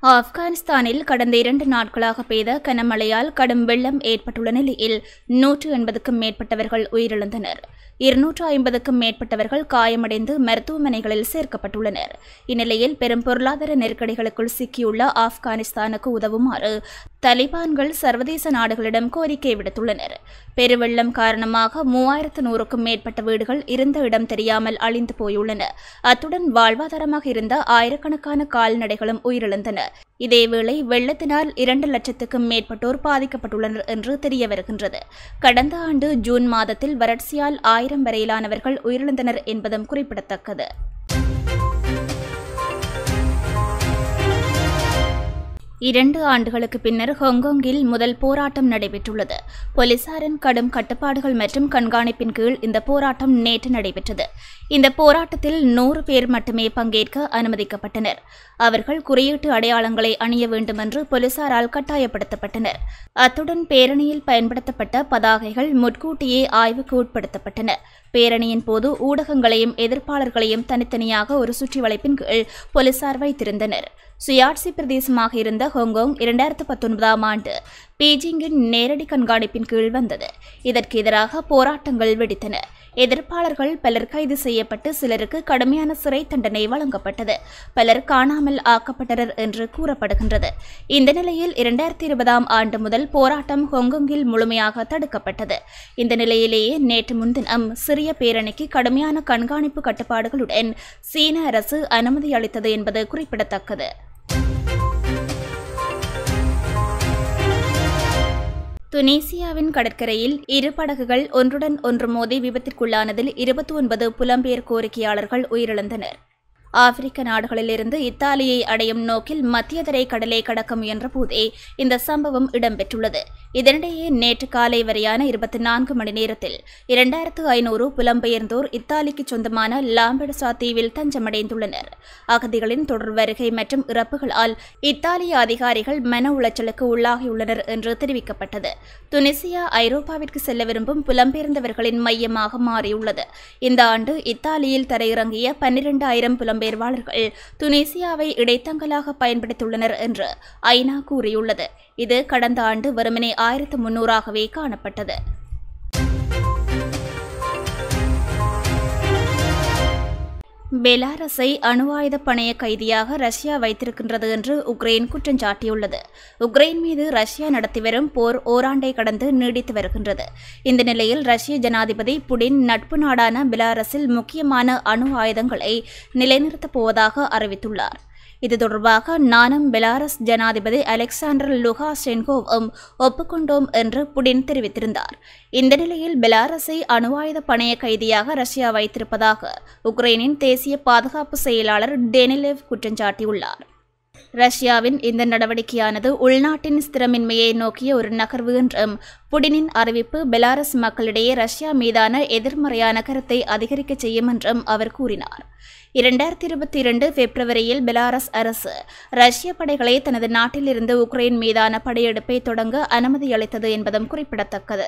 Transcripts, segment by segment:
ஆப்கானிஸ்தானில் கடந்த இரண்டு நாட்களாக பெய்த கனமழையால் கடும் வெள்ளம் ஏற்பட்டுள்ள நிலையில் நூற்று எண்பதுக்கும் மேற்பட்டவர்கள் உயிரிழந்தனர் இருநூற்று ஐம்பதுக்கும் மேற்பட்டவர்கள் காயமடைந்து மருத்துவமனைகளில் சேர்க்கப்பட்டுள்ளனர் இந்நிலையில் பெரும் பொருளாதார நெருக்கடிகளுக்குள் சிக்கியுள்ள ஆப்கானிஸ்தானுக்கு உதவுமாறு தலிபான்கள் சர்வதேச நாடுகளிடம் கோரிக்கை விடுத்துள்ளனர் பெருவெள்ளம் காரணமாக மூவாயிரத்து நூறுக்கும் மேற்பட்ட வீடுகள் இருந்த இடம் தெரியாமல் அழிந்து போயுள்ளன அத்துடன் வாழ்வாதாரமாக இருந்த ஆயிரக்கணக்கான கால்நடைகளும் உயிரிழந்தன இதேவேளை வெள்ளத்தினால் இரண்டு லட்சத்துக்கும் மேற்பட்டோர் பாதிக்கப்பட்டுள்ளனர் என்று தெரிய வருகின்றது கடந்த ஆண்டு ஜூன் மாதத்தில் வறட்சியால் ஆயிரம் வரையிலானவர்கள் உயிரிழந்தனர் என்பதும் குறிப்பிடத்தக்கது இரண்டு ஆண்டுகளுக்கு பின்னர் ஹாங்காங்கில் முதல் போராட்டம் நடைபெற்றுள்ளது போலீசாரின் கடும் கட்டுப்பாடுகள் மற்றும் கண்காணிப்பின் கீழ் இந்த போராட்டம் நேற்று நடைபெற்றது இந்த போராட்டத்தில் நூறு பேர் மட்டுமே பங்கேற்க அனுமதிக்கப்பட்டனர் அவர்கள் குறியீட்டு அடையாளங்களை அணிய வேண்டும் என்று போலீசாரால் கட்டாயப்படுத்தப்பட்டனர் அத்துடன் பேரணியில் பயன்படுத்தப்பட்ட பதாகைகள் முன்கூட்டியே ஆய்வுக்கு உட்படுத்தப்பட்டன பேரணியின் போது ஊடகங்களையும் எதிர்ப்பாளர்களையும் தனித்தனியாக ஒரு சுற்றி வளைப்பின் கீழ் போலீசார் வைத்திருந்தனர் சுயாட்சி பிரதேசமாக இருந்த ஹாங்காங் இரண்டாயிரத்து பத்தொன்பதாம் ஆண்டு பீஜிங்கின் நேரடி கண்காணிப்பின் கீழ் வந்தது இதற்கு எதிராக போராட்டங்கள் வெடித்தன எதிர்ப்பாளர்கள் பலர் கைது செய்யப்பட்டு சிலருக்கு கடுமையான சிறை தண்டனை வழங்கப்பட்டது பலர் காணாமல் ஆக்கப்பட்டனர் என்று கூறப்படுகின்றது இந்த நிலையில் இரண்டாயிரத்தி இருபதாம் ஆண்டு முதல் போராட்டம் ஹாங்காங்கில் முழுமையாக தடுக்கப்பட்டது இந்த நிலையிலேயே நேற்று முன்தினம் சிறிய பேரணிக்கு கடுமையான கண்காணிப்பு கட்டுப்பாடுகளுடன் சீன அரசு அனுமதி அளித்தது என்பது குறிப்பிடத்தக்கது துனீசியாவின் கடற்கரையில் இரு படகுகள் ஒன்றுடன் ஒன்று மோதி விபத்திற்குள்ளானதில் இருபத்தி ஒன்பது புலம்பெயர் கோரிக்கையாளர்கள் உயிரிழந்தனர் ஆப்பிரிக்க நாடுகளிலிருந்து இத்தாலியை அடையும் நோக்கில் மத்திய தரை கடலை கடக்க முயன்ற போதே இந்த சம்பவம் இடம்பெற்றுள்ளது இதனிடையே நேற்று காலை வரையான இருபத்தி நான்கு மணி நேரத்தில் இரண்டாயிரத்து ஐநூறு புலம்பெயர்ந்தோர் இத்தாலிக்கு சொந்தமான லாம்பெடசா தீவில் தஞ்சமடைந்துள்ளனர் அகதிகளின் தொடர் வருகை மற்றும் இறப்புகளால் இத்தாலிய அதிகாரிகள் மன உளைச்சலுக்கு உள்ளாகியுள்ளனர் என்று தெரிவிக்கப்பட்டது துனிசியா ஐரோப்பாவிற்கு செல்ல விரும்பும் புலம்பெயர்ந்தவர்களின் மையமாக மாறியுள்ளது இந்த ஆண்டு இத்தாலியில் தரையிறங்கிய பன்னிரண்டு ஆயிரம் புலம்பெயர்வாளர்கள் துனிசியாவை இடைத்தங்கலாக பயன்படுத்தியுள்ளனர் என்று ஐநா கூறியுள்ளது இது கடந்த ஆண்டு வெறுமனே ஆயிரத்து முன்னூறாகவே காணப்பட்டது பெலாரஸை அணு ஆயுத பணைய கைதியாக ரஷ்யா வைத்திருக்கின்றது என்று உக்ரைன் குற்றம் சாட்டியுள்ளது உக்ரைன் மீது ரஷ்யா நடத்தி வரும் போர் ஓராண்டை கடந்து நீடித்து வருகின்றது இந்த நிலையில் ரஷ்ய ஜனாதிபதி புடின் நட்பு நாடான பெலாரஸில் முக்கியமான அணு ஆயுதங்களை நிலைநிறுத்தப் போவதாக அறிவித்துள்ளார் இது தொடர்பாக நானும் பெலாரஸ் ஜனாதிபதி அலெக்சாண்டர் லுகாஷென்கோவும் ஒப்புக்கொண்டோம் என்று புடின் தெரிவித்திருந்தார் இந்த நிலையில் பெலாரஸை அணு ஆயுத பணைய கைதியாக ரஷ்யா வைத்திருப்பதாக உக்ரைனின் தேசிய பாதுகாப்பு செயலாளர் டெனிலேவ் குற்றம் சாட்டியுள்ளார் ரஷ்யாவின் இந்த நடவடிக்கையானது உள்நாட்டின் ஸ்திரமின்மையை நோக்கிய ஒரு நகர்வு என்றும் புடினின் அறிவிப்பு பெலாரஸ் மக்களிடையே ரஷ்யா மீதான எதிர்மறையான கருத்தை அதிகரிக்க செய்யும் என்றும் அவர் கூறினார் இரண்டாயிரத்தி இருபத்தி இரண்டு பிப்ரவரியில் பெலாரஸ் அரசு ரஷ்ய படைகளை தனது நாட்டிலிருந்து உக்ரைன் மீதான படையெடுப்பை தொடங்க அனுமதி அளித்தது என்பதும் குறிப்பிடத்தக்கது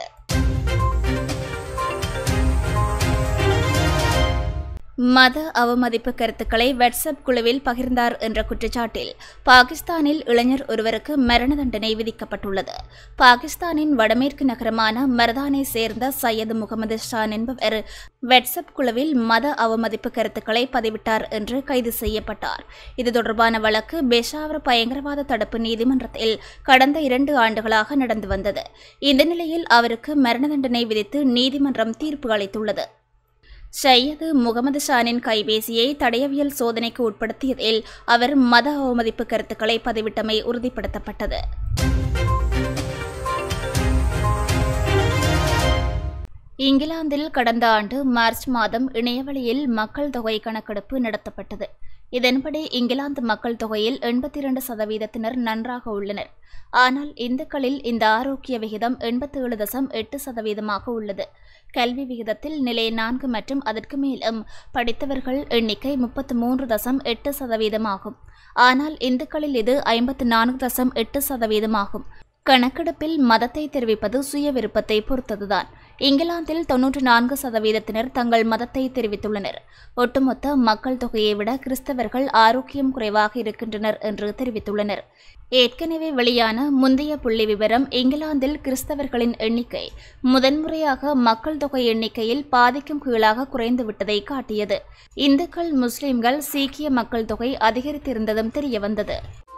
மத அவமதிப்பு கருத்துக்களை வாட்ஸ்அப் குழுவில் பகிர்ந்தார் என்ற குற்றச்சாட்டில் பாகிஸ்தானில் இளைஞர் ஒருவருக்கு மரண தண்டனை விதிக்கப்பட்டுள்ளது பாகிஸ்தானின் வடமேற்கு நகரமான மர்தானை சேர்ந்த சையது முகமது ஷான் என்பவர் வாட்ஸ்அப் குழுவில் மத அவமதிப்பு கருத்துக்களை பதிவிட்டார் என்று கைது செய்யப்பட்டார் இது தொடர்பான வழக்கு பெஷாவர் பயங்கரவாத தடுப்பு நீதிமன்றத்தில் கடந்த இரண்டு ஆண்டுகளாக நடந்து வந்தது இந்த நிலையில் அவருக்கு மரண தண்டனை விதித்து நீதிமன்றம் தீர்ப்பு அளித்துள்ளது சையது முகமது ஷானின் கைபேசியை தடயவியல் சோதனைக்கு உட்படுத்தியதில் அவர் மத அவமதிப்பு கருத்துக்களை பதிவிட்டமை உறுதிப்படுத்தப்பட்டது இங்கிலாந்தில் கடந்த ஆண்டு மார்ச் மாதம் இணையவழியில் மக்கள் தொகை கணக்கெடுப்பு நடத்தப்பட்டது இதன்படி இங்கிலாந்து மக்கள் தொகையில் எண்பத்தி இரண்டு சதவீதத்தினர் நன்றாக உள்ளனர் ஆனால் இந்துக்களில் இந்த ஆரோக்கிய விகிதம் எண்பத்தி ஏழு தசம் எட்டு சதவீதமாக உள்ளது கல்வி விகிதத்தில் நிலை நான்கு மற்றும் அதற்கு மேலும் படித்தவர்கள் எண்ணிக்கை முப்பத்து மூன்று தசம் எட்டு சதவீதமாகும் ஆனால் இந்துக்களில் இது ஐம்பத்து நான்கு தசம் எட்டு சதவீதமாகும் கணக்கெடுப்பில் மதத்தை தெரிவிப்பது சுய விருப்பத்தை பொறுத்ததுதான் இங்கிலாந்தில் தொன்னூற்று நான்கு சதவீதத்தினர் தங்கள் மதத்தை தெரிவித்துள்ளனர் ஒட்டுமொத்த மக்கள் தொகையை விட கிறிஸ்தவர்கள் ஆரோக்கியம் குறைவாக இருக்கின்றனர் என்று தெரிவித்துள்ளனர் ஏற்கனவே வெளியான முந்தைய புள்ளி விவரம் இங்கிலாந்தில் கிறிஸ்தவர்களின் எண்ணிக்கை முதன்முறையாக மக்கள் தொகை எண்ணிக்கையில் பாதிக்கும் கீழாக குறைந்துவிட்டதை காட்டியது இந்துக்கள் முஸ்லிம்கள் சீக்கிய மக்கள் தொகை அதிகரித்திருந்ததும் தெரியவந்தது